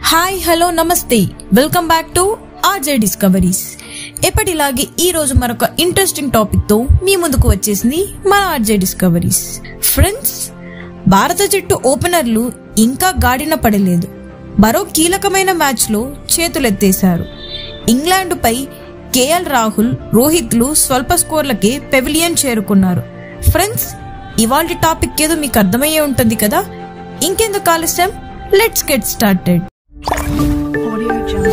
Hi hello namaste welcome back to RJ Discoveries ఎప్పటిలాగే ఈ రోజు మరొక ఇంట్రెస్టింగ్ టాపిక్ తో మీ ముందుకు వచ్చేసింది మన ఆర్జే డిస్కవరీస్ ఫ్రెండ్స్ భారత జట్టు ఓపెనర్లు ఇంకా గాడిన పడలేదు మరో కీలకమైన మ్యాచ్ లో చేతులెత్తేశారు ఇంగ్లాండుపై కేఎల్ రాహుల్ రోహిత్లు స్వల్ప స్కోర్లకే పెవిలియన్ చేరుకున్నారు ఫ్రెండ్స్ ఇవాళ టాపిక్ ఏదో మీకు అర్థమయ్యే ఉంటుంది కదా ఇంకెందుకు ఆలస్యం let's get started Audio Jungle.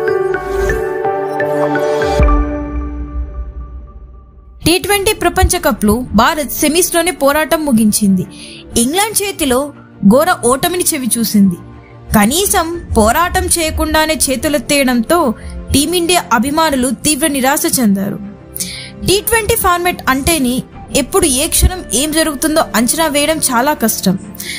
T twenty ప్రపంచ కప్ లో భారత్ సెమీస్ లోనే పోరాటం ముగించింది ఇంగ్లాండ్ చేతిలో ఘోర ఓటమిని చెవి చూసింది కనీసం పోరాటం చేయకుండానే చేతులెత్తేయడంతో టీమిండియా అభిమానులు తీవ్ర నిరాశ చెందారు టీ ట్వంటీ ఫార్మాట్ అంటేనే ఎప్పుడు ఏ క్షణం ఏం జరుగుతుందో అంచనా వేయడం చాలా కష్టం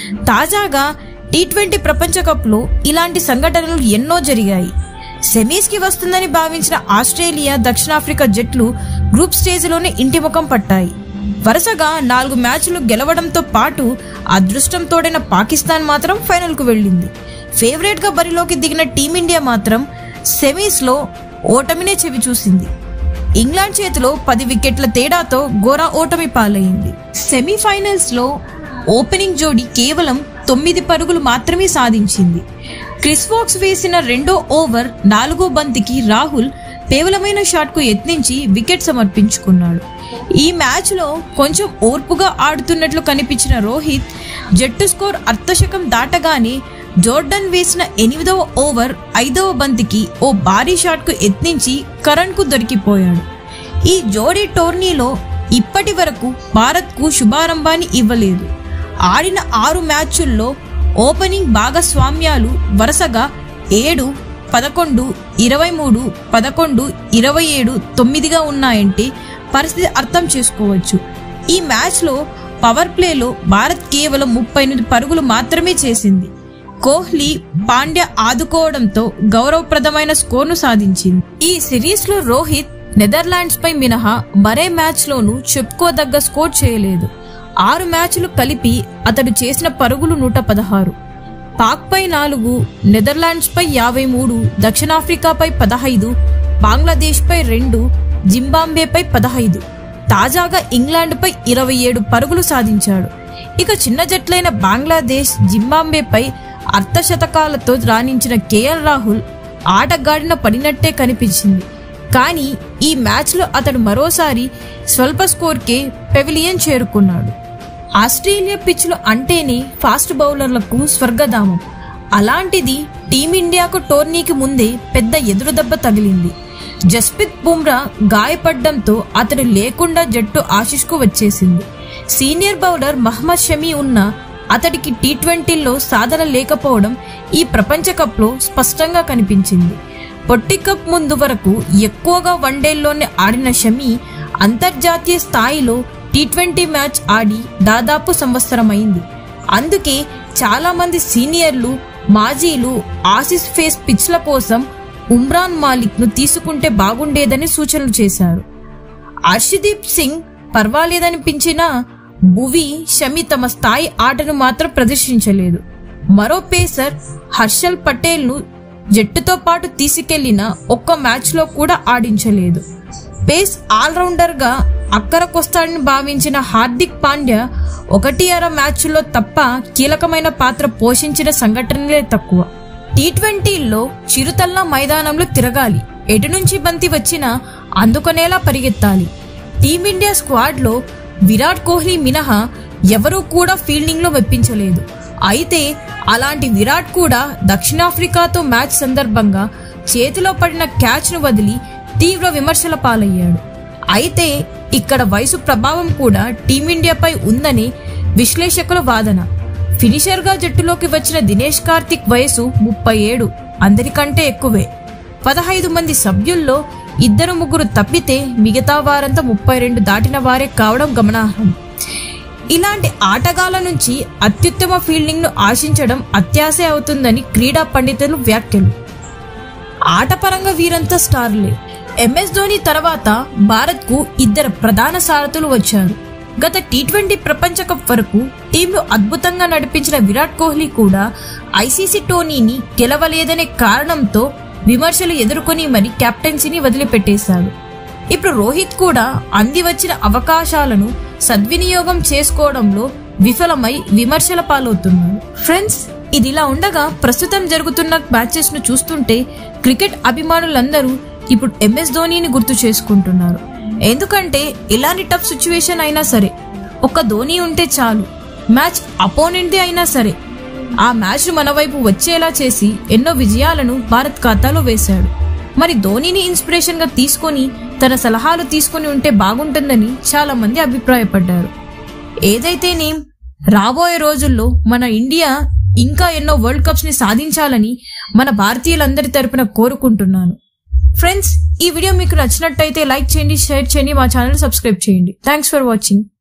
తాజాగా టీ ట్వంటీ ప్రపంచ కప్ లో ఇలాంటి సంఘటనలు ఎన్నో జరిగాయి సెమీస్ కి వస్తుందని భావించిన ఆస్ట్రేలియా దక్షిణాఫ్రికా జట్లు గ్రూప్ స్టేజ్ లోనే ఇంటి ముఖం పట్టాయి వరుసగా నాలుగు మ్యాచ్లు గెలవడంతో పాటు అదృష్టం తోడైన పాకిస్తాన్ మాత్రం ఫైనల్ కు వెళ్ళింది ఫేవరెట్ గా బరిలోకి దిగిన టీమిండియా మాత్రం సెమీస్ లో ఓటమినే చెవి చూసింది ఇంగ్లాండ్ చేతిలో పది వికెట్ల తేడాతో ఘోర ఓటమి పాలైంది సెమీఫైనల్స్ లో ఓపెనింగ్ జోడీ కేవలం తొమ్మిది పరుగులు మాత్రమే సాధించింది క్రిస్ వోక్స్ వేసిన రెండో ఓవర్ నాలుగో బంతికి రాహుల్ పేవలమైన షాట్ కు యత్నించి వికెట్ సమర్పించుకున్నాడు ఈ మ్యాచ్ లో కొంచెం ఓర్పుగా ఆడుతున్నట్లు కనిపించిన రోహిత్ జట్టు స్కోర్ అర్ధశకం దాటగానే జోర్డన్ వేసిన ఎనిమిదవ ఓవర్ ఐదవ బంతికి ఓ భారీ షాట్ కు యత్నించి కరణ్ కు దొరికిపోయాడు ఈ జోడీ టోర్నీలో ఇప్పటి వరకు భారత్ కు శుభారంభాన్ని ఇవ్వలేదు ఆడిన ఆరు మ్యాచ్ల్లో ఓపెనింగ్ భాగస్వామ్యాలు వరుసగా ఏడు పదకొండు ఇరవై మూడు పదకొండు ఇరవై ఏడు తొమ్మిదిగా ఉన్నాయంటే పరిస్థితి అర్థం చేసుకోవచ్చు ఈ మ్యాచ్లో పవర్ ప్లేలో భారత్ కేవలం ముప్పై ఎనిమిది పరుగులు మాత్రమే చేసింది కోహ్లీ పాండ్య ఆదుకోవడంతో గౌరవప్రదమైన స్కోర్ను సాధించింది ఈ సిరీస్ లో రోహిత్ నెదర్లాండ్స్ పై మినహా మరే మ్యాచ్ లోనూ చెప్పుకోదగ్గ స్కోర్ చేయలేదు ఆరు మ్యాచ్లు కలిపి అతడు చేసిన పరుగులు నూట పదహారు పాక్ పై నాలుగు నెదర్లాండ్స్ పై యాభై మూడు దక్షిణాఫ్రికాపై పదహైదు బంగ్లాదేశ్ పై రెండు జింబాంబేపై పదహైదు తాజాగా ఇంగ్లాండ్ పై ఇరవై ఏడు పరుగులు సాధించాడు ఇక చిన్న జట్లైన బంగ్లాదేశ్ జింబాంబేపై అర్ధశతకాలతో రాణించిన కేఎల్ రాహుల్ ఆటగాడిన పడినట్టే కనిపించింది కానీ ఈ మ్యాచ్లో అతడు మరోసారి స్వల్ప స్కోర్కే పెవిలియన్ చేరుకున్నాడు ఆస్ట్రేలియా పిచ్లు అంటేనే ఫాస్ట్ బౌలర్లకు స్వర్గధామం అలాంటిది టీమిండియాకు టోర్నీకి ముందే పెద్ద ఎదురుదెబ్బ తగిలింది జస్ప్రీత్ బుమ్రా గాయపడ్డంతో అతడు లేకుండా జట్టు ఆశిష్కు వచ్చేసింది సీనియర్ బౌలర్ మహమ్మద్ షమీ ఉన్న అతడికి టీ ట్వంటీలో సాధన లేకపోవడం ఈ ప్రపంచ కప్లో స్పష్టంగా కనిపించింది పొట్టి కప్ ముందు వరకు ఎక్కువగా వన్డేల్లోనే ఆడిన షమీ అంతర్జాతీయ స్థాయిలో టీ ట్వంటీ మ్యాచ్ ఆడి దాదాపు సంవత్సరమైంది అందుకే చాలా మంది సీనియర్లు మాజీలు ఆసిస్ ఫేస్ పిచ్ల కోసం ఉమ్రాన్ మాలిక్ ను తీసుకుంటే బాగుండేదని సూచనలు చేశారు హర్షదీప్ సింగ్ పర్వాలేదనిపించినా భువి షమి తమ స్థాయి ఆటను మాత్రం ప్రదర్శించలేదు మరో పేసర్ హర్షల్ పటేల్ ను జట్టుతో పాటు తీసుకెళ్లిన ఒక్క మ్యాచ్ లో కూడా ఆడించలేదు పేస్ ఆల్రౌండర్ గా అక్కరకొస్తాడని భావించిన హార్దిక్ పాండ్య ఒకటి అర మ్యాచ్లో తప్ప కీలకమైన పాత్ర పోషించిన సంఘటనలే తక్కువ టీ ట్వంటీల్లో చిరుతల్లా మైదానంలో తిరగాలి ఎటు నుంచి బంతి వచ్చినా అందుకునేలా పరిగెత్తాలి టీమిండియా స్క్వాడ్లో విరాట్ కోహ్లీ మినహా ఎవరూ కూడా ఫీల్డింగ్లో మెప్పించలేదు అయితే అలాంటి విరాట్ కూడా దక్షిణాఫ్రికాతో మ్యాచ్ సందర్భంగా చేతిలో పడిన క్యాచ్ను వదిలి తీవ్ర విమర్శల పాలయ్యాడు అయితే ఇక్కడ వయసు ప్రభావం కూడా టీమిండియాపై ఉందని విశ్లేషకుల వాదన ఫినిషర్గా జట్టులోకి వచ్చిన దినేష్ కార్తిక్ వయసు ముప్పై ఏడు అందరికంటే ఎక్కువే పదహైదు మంది సభ్యుల్లో ఇద్దరు ముగ్గురు తప్పితే మిగతా వారంతా ముప్పై రెండు దాటిన వారే కావడం గమనార్హం ఇలాంటి ఆటగాళ్ల నుంచి అత్యుత్తమ ఫీల్డింగ్ ను ఆశించడం అత్యాశే అవుతుందని క్రీడా పండితులు వ్యాఖ్యలు ఆటపరంగా వీరంతా స్టార్లే ఎంఎస్ ధోని తర్వాత భారత్ కు ఇద్దరు ప్రధాన సారథులు వచ్చారు గత టీ ట్వంటీ ప్రపంచ కప్ వరకు టీంను అద్భుతంగా నడిపించిన విరాట్ కోహ్లీ కూడా ఐసీసీ టోర్నీని గెలవలేదనే కారణంతో విమర్శలు ఎదుర్కొని మరి కెప్టెన్సీని వదిలిపెట్టేశాడు ఇప్పుడు రోహిత్ కూడా అంది వచ్చిన అవకాశాలను సద్వినియోగం చేసుకోవడంలో విఫలమై విమర్శల పాలవుతున్నాడు ఫ్రెండ్స్ ఇదిలా ఉండగా ప్రస్తుతం జరుగుతున్న మ్యాచెస్ ను చూస్తుంటే క్రికెట్ అభిమానులందరూ ఇప్పుడు ఎంఎస్ ధోనీని గుర్తు చేసుకుంటున్నారు ఎందుకంటే ఎలాంటి టఫ్ సిచ్యువేషన్ అయినా సరే ఒక్క ధోని ఉంటే చాలు మ్యాచ్ అపోనెంట్దే అయినా సరే ఆ మ్యాచ్ మన వైపు వచ్చేలా చేసి ఎన్నో విజయాలను భారత్ ఖాతాలో వేశాడు మరి ధోనీని ఇన్స్పిరేషన్ గా తీసుకొని తన సలహాలు తీసుకొని ఉంటే బాగుంటుందని చాలా మంది అభిప్రాయపడ్డారు ఏదైతేనేం రాబోయే రోజుల్లో మన ఇండియా ఇంకా ఎన్నో వరల్డ్ కప్స్ ని సాధించాలని మన భారతీయులందరి తరపున కోరుకుంటున్నాను ఫ్రెండ్స్ ఈ వీడియో మీకు నచ్చినట్టయితే లైక్ చేయండి షేర్ చేయండి మా ఛానల్ సబ్స్క్రైబ్ చేయండి థ్యాంక్స్ ఫర్ వాచింగ్